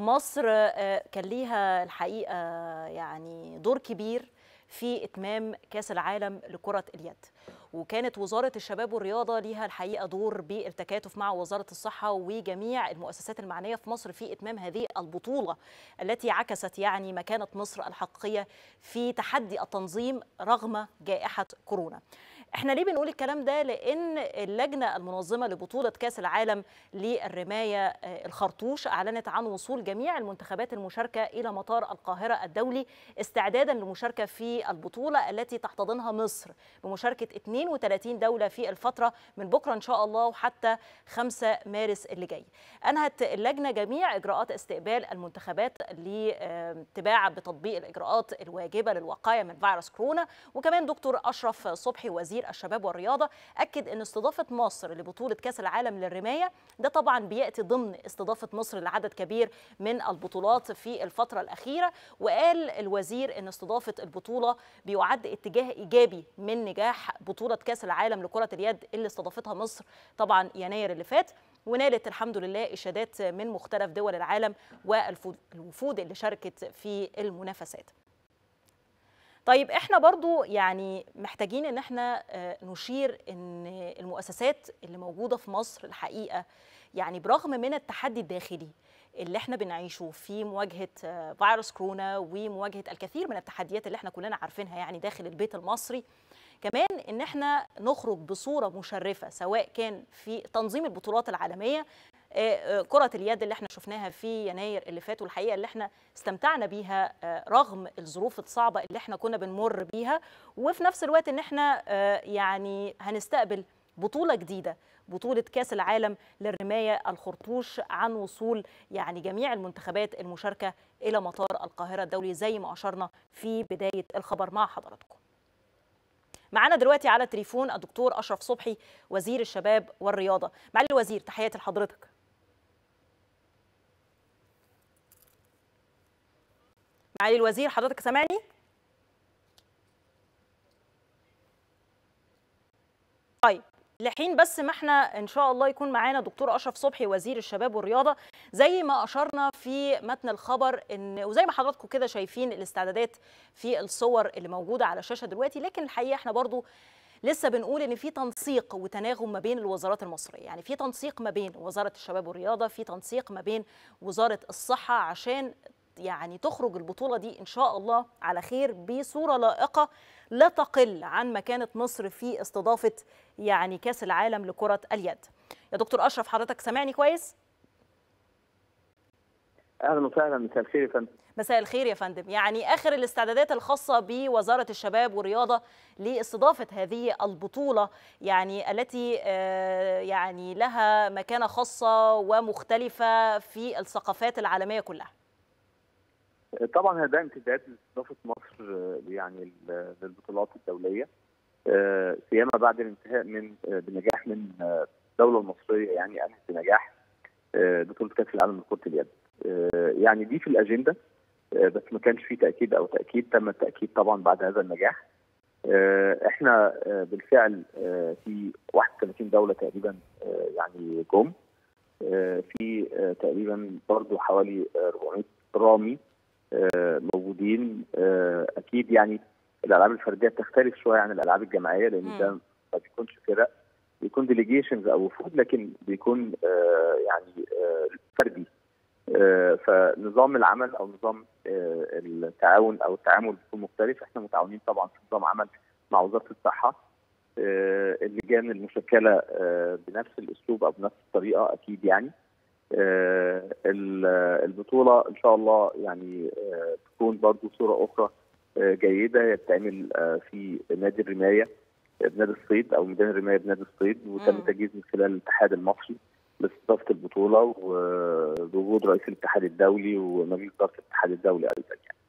مصر كان ليها الحقيقه يعني دور كبير في اتمام كاس العالم لكره اليد وكانت وزاره الشباب والرياضه ليها الحقيقه دور بالتكاتف مع وزاره الصحه وجميع المؤسسات المعنيه في مصر في اتمام هذه البطوله التي عكست يعني مكانه مصر الحقيقيه في تحدي التنظيم رغم جائحه كورونا احنا ليه بنقول الكلام ده لان اللجنه المنظمه لبطوله كاس العالم للرمايه الخرطوش اعلنت عن وصول جميع المنتخبات المشاركه الى مطار القاهره الدولي استعدادا للمشاركه في البطوله التي تحتضنها مصر بمشاركه 32 دوله في الفتره من بكره ان شاء الله وحتى 5 مارس اللي جاي انهت اللجنه جميع اجراءات استقبال المنتخبات لاتباع بتطبيق الاجراءات الواجبه للوقايه من فيروس كورونا وكمان دكتور اشرف صبحي وزير الشباب والرياضه اكد ان استضافه مصر لبطوله كاس العالم للرمايه ده طبعا بياتي ضمن استضافه مصر لعدد كبير من البطولات في الفتره الاخيره وقال الوزير ان استضافه البطوله بيعد اتجاه ايجابي من نجاح بطوله كاس العالم لكره اليد اللي استضافتها مصر طبعا يناير اللي فات ونالت الحمد لله اشادات من مختلف دول العالم والوفود اللي شاركت في المنافسات طيب احنا برضو يعني محتاجين ان احنا نشير ان المؤسسات اللي موجوده في مصر الحقيقه يعني برغم من التحدي الداخلي اللي احنا بنعيشه في مواجهه فيروس كورونا ومواجهه الكثير من التحديات اللي احنا كلنا عارفينها يعني داخل البيت المصري كمان ان احنا نخرج بصوره مشرفه سواء كان في تنظيم البطولات العالميه كرة اليد اللي احنا شفناها في يناير اللي فات والحقيقة اللي احنا استمتعنا بيها رغم الظروف الصعبة اللي احنا كنا بنمر بيها وفي نفس الوقت ان احنا يعني هنستقبل بطولة جديدة بطولة كأس العالم للرماية الخرطوش عن وصول يعني جميع المنتخبات المشاركة إلى مطار القاهرة الدولي زي ما أشرنا في بداية الخبر مع حضراتكم معانا دلوقتي على التليفون الدكتور أشرف صبحي وزير الشباب والرياضة معالي الوزير تحياتي لحضرتك معالي الوزير حضرتك سامعني طيب لحين بس ما احنا ان شاء الله يكون معانا دكتور اشرف صبحي وزير الشباب والرياضه زي ما اشرنا في متن الخبر ان وزي ما حضراتكم كده شايفين الاستعدادات في الصور اللي موجوده على الشاشه دلوقتي لكن الحقيقه احنا برضو لسه بنقول ان في تنسيق وتناغم ما بين الوزارات المصريه يعني في تنسيق ما بين وزاره الشباب والرياضه في تنسيق ما بين وزاره الصحه عشان يعني تخرج البطوله دي ان شاء الله على خير بصوره لائقه لا تقل عن مكانه مصر في استضافه يعني كاس العالم لكره اليد. يا دكتور اشرف حضرتك سامعني كويس؟ اهلا وسهلا مساء الخير يا فندم. مساء الخير يا فندم، يعني اخر الاستعدادات الخاصه بوزاره الشباب والرياضه لاستضافه هذه البطوله يعني التي يعني لها مكانه خاصه ومختلفه في الثقافات العالميه كلها. طبعا ده امتداد لاستضافه مصر يعني للبطولات الدوليه سيما بعد الانتهاء من بنجاح من الدوله المصريه يعني انهت بنجاح بطوله كاس العالم لكره اليد. يعني دي في الاجنده بس ما كانش في تاكيد او تاكيد تم التاكيد طبعا بعد هذا النجاح. احنا بالفعل في 31 دوله تقريبا يعني جم في تقريبا برضه حوالي 400 رامي موجودين اكيد يعني الالعاب الفرديه بتختلف شويه عن الالعاب الجماعيه لان ده ما بيكونش فرق بيكون ديليجيشنز او وفود لكن بيكون يعني فردي فنظام العمل او نظام التعاون او التعامل بيكون مختلف احنا متعاونين طبعا في نظام عمل مع وزاره الصحه اللجان المشكله بنفس الاسلوب او بنفس الطريقه اكيد يعني البطولة إن شاء الله يعني تكون برضو صورة أخرى جيدة يتعمل في نادي الرماية بنادي الصيد أو ميدان الرماية بنادي الصيد وتم تجهيز من خلال الاتحاد المصري لاستضافة البطولة وبوجود رئيس الاتحاد الدولي ومجلس إدارة الاتحاد الدولي أيضا يعني.